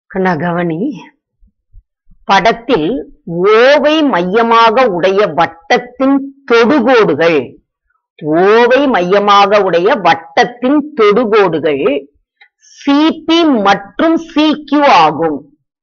கண்ணா கவனி படத்தில் ஓவை மையமாக உடைய வட்டத்தின் தொடுகோடுகள் ஓவை மையமாக உடைய வட்டத்தின் தொடுகோடுகள் சிபி மற்றும் சிக்யூ ஆகும்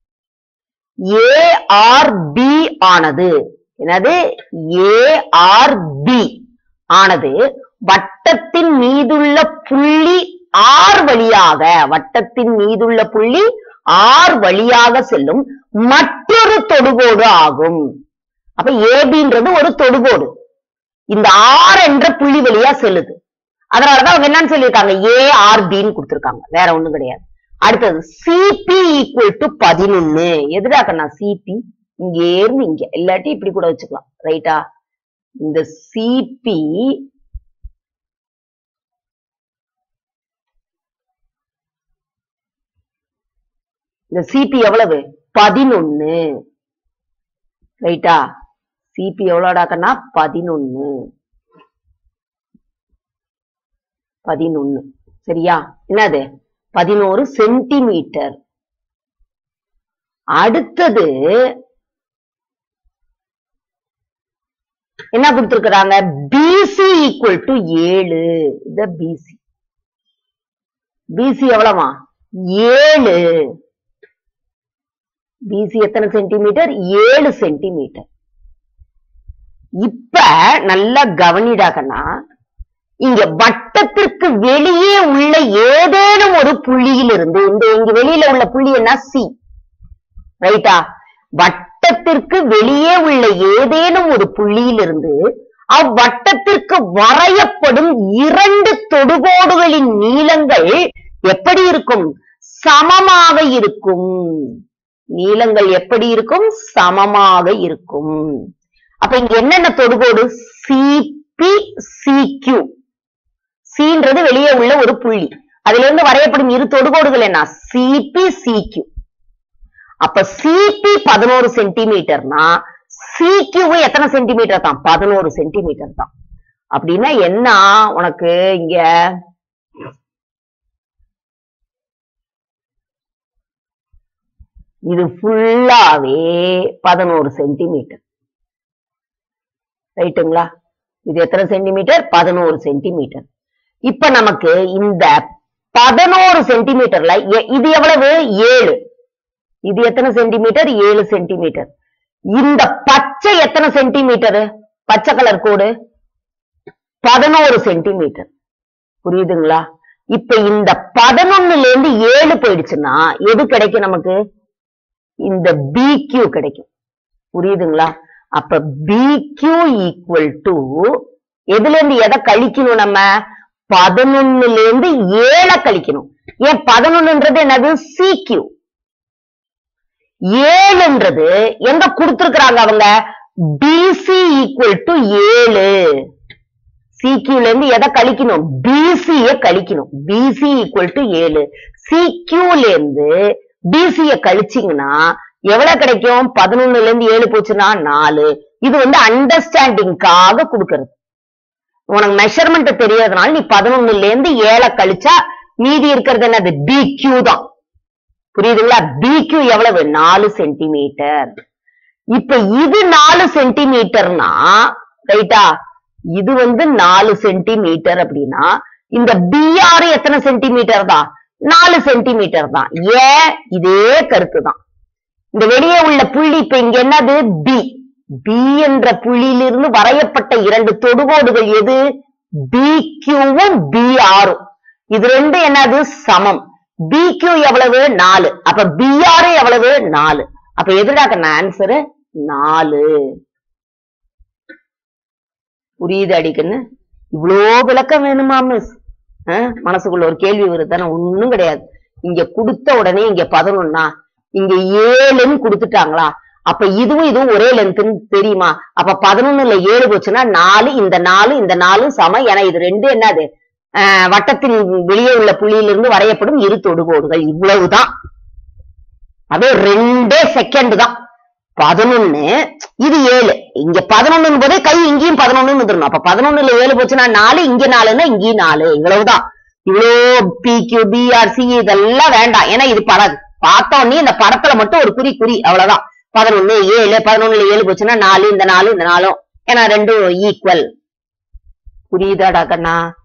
ஏஆர்பி ஆனது என்னது ஏஆர்பி ஆனது வட்டத்தின் மீதுள்ள புள்ளி ஆர் வழியாக வட்டத்தின் மீதுள்ள புள்ளி ஆர் வழியாக செல்லும் மற்றொரு தொடுகோடு ஆகும் அப்ப ஏபின்றது ஒரு தொடுகோடு இந்த ஆர் என்ற புள்ளி வழியா செல்லுது அதனாலதான் அவங்க என்னன்னு சொல்லியிருக்காங்க ஏஆர்பின்னு கொடுத்திருக்காங்க வேற ஒண்ணும் கிடையாது அடுத்தது சிபி ஈக்குவல் டு பதினொன்னு எதுடா கண்ணா சிபி இங்க இருந்து இங்க இல்லாட்டி இப்படி கூட வச்சுக்கலாம் ரைட்டா இந்த சிபி இந்த சிபி எவ்வளவு பதினொன்னு ரைட்டா சிபி எவ்வளோடாக்கன்னா பதினொன்னு பதினொன்னு சரியா என்னது பதினோரு சென்டிமீட்டர் அடுத்தது என்ன கொடுத்திருக்கிறாங்க பிசி ஈக்குவல் டு ஏழு இந்த பிசி பிசி எவ்வளவா ஏழு பிசி எத்தனை சென்டிமீட்டர் ஏழு சென்டிமீட்டர் இப்ப நல்லா கவனிடாக்கன்னா இங்க வட்டத்திற்கு வெளியே உள்ள ஏதேனும் ஒரு புள்ளியிலிருந்து இந்த இங்க வெளியில உள்ள புள்ளி என்ன சி ரைட்டா வட்டத்திற்கு வெளியே உள்ள ஏதேனும் ஒரு புள்ளியிலிருந்து அவ்வட்டத்திற்கு வரையப்படும் இரண்டு தொடுகோடுகளின் நீளங்கள் எப்படி இருக்கும் சமமாக இருக்கும் நீளங்கள் எப்படி இருக்கும் சமமாக இருக்கும் அப்ப இங்க என்னென்ன தொடுகோடு சிபி சிக்யூ சின்றது வெளியே உள்ள ஒரு புள்ளி அதுல இருந்து வரையப்படும் இரு தொடுகோடுகள் என்ன சிபி சிக்யூ அப்ப சிபி பதினோரு சென்டிமீட்டர்னா சிக்யூ எத்தனை சென்டிமீட்டர் தான் பதினோரு சென்டிமீட்டர் தான் அப்படின்னா என்ன உனக்கு இங்க இது ஃபுல்லாவே பதினோரு சென்டிமீட்டர் ரைட்டுங்களா இது எத்தனை சென்டிமீட்டர் பதினோரு சென்டிமீட்டர் இப்ப நமக்கு இந்த பதினோரு சென்டிமீட்டர்ல எ- இது எவ்வளவு ஏழு இது எத்தனை சென்டிமீட்டர் ஏழு சென்டிமீட்டர் இந்த பச்சை எத்தனை சென்டிமீட்டர் பச்சை கலர் கோடு பதினோரு சென்டிமீட்டர் புரியுதுங்களா இப்ப இந்த பதினொன்னுல இருந்து ஏழு போயிடுச்சுன்னா எது கிடைக்கும் நமக்கு இந்த BQ கிடைக்கும் புரியுதுங்களா அப்ப BQ ஈக்குவல் டு எதுல இருந்து எதை கழிக்கணும் நம்ம பதினொன்னுல இருந்து ஏழை கழிக்கணும் ஏன் பதினொன்னுன்றது என்னது CQ ஏழுன்றது எங்க கொடுத்திருக்கிறாங்க அவங்க BC ஈக்குவல் டு ஏழு சிக்யூல இருந்து எதை கழிக்கணும் பிசிய கழிக்கணும் பிசி ஈக்குவல் டு ஏழு சிக்யூல இருந்து பிசிய கழிச்சீங்கன்னா எவ்வளவு கிடைக்கும் பதினொன்னுல இருந்து ஏழு போச்சுன்னா நாலு இது வந்து அண்டர்ஸ்டாண்டிங்காக கொடுக்கறது உனக்கு மெஷர்மெண்ட் தெரியாதனால நீ பதினொன்னுல இருந்து ஏழை கழிச்சா மீதி இருக்கிறது என்னது பிக்யூ தான் புரியுதுங்களா பிக்யூ எவ்வளவு நாலு சென்டிமீட்டர் இப்ப இது நாலு சென்டிமீட்டர்னா ரைட்டா இது வந்து நாலு சென்டிமீட்டர் அப்படின்னா இந்த பிஆர் எத்தனை சென்டிமீட்டர் தான் நாலு சென்டிமீட்டர் தான் ஏன் இதே கருத்து தான் இந்த வெளியே உள்ள புள்ளி இப்ப இங்க என்னது பி பி என்ற புள்ளியிலிருந்து வரையப்பட்ட இரண்டு தொடுகோடுகள் எது பி கியூவும் பி ஆரும் இது ரெண்டு என்னது சமம் பி கியூ எவ்வளவு நாலு அப்ப பிஆர் எவ்வளவு நாலு அப்ப எதுடாக்க ஆன்சரு நாலு புரியுது அடிக்குன்னு இவ்வளோ விளக்கம் வேணுமா மிஸ் மனசுக்குள்ள ஒரு கேள்வி வருது தானே ஒண்ணும் கிடையாது இங்க கொடுத்த உடனே இங்க பதினொன்னா இங்க ஏழுன்னு கொடுத்துட்டாங்களா அப்ப இதுவும் இதுவும் ஒரே லென்த்னு தெரியுமா அப்ப பதினொன்னுல ஏழு போச்சுன்னா நாலு இந்த நாலு இந்த நாலும் சமம் ஏன்னா இது ரெண்டு என்னது ஆஹ் வட்டத்தின் வெளியே உள்ள புள்ளியிலிருந்து வரையப்படும் இரு தொடுகோடுகள் இவ்வளவுதான் அது ரெண்டே செகண்ட் தான் பதினொன்னு இது ஏழு இங்க பதினொன்னு போதே கை இங்கேயும் பதினொன்னு வந்துடணும் அப்ப பதினொன்னுல ஏழு போச்சுன்னா நாலு இங்க நாலுன்னா இங்கேயும் நாலு இவ்வளவுதான் இவ்வளோ பி கியூ பிஆர்சி இதெல்லாம் வேண்டாம் ஏன்னா இது பழகு பார்த்தோன்னே இந்த படத்துல மட்டும் ஒரு குறி குறி அவ்வளவுதான் பதினொன்னு ஏழு பதினொன்னுல ஏழு போச்சுன்னா நாலு இந்த நாலு இந்த நாலும் ஏன்னா ரெண்டும் ஈக்குவல் புரியுதாடா கண்ணா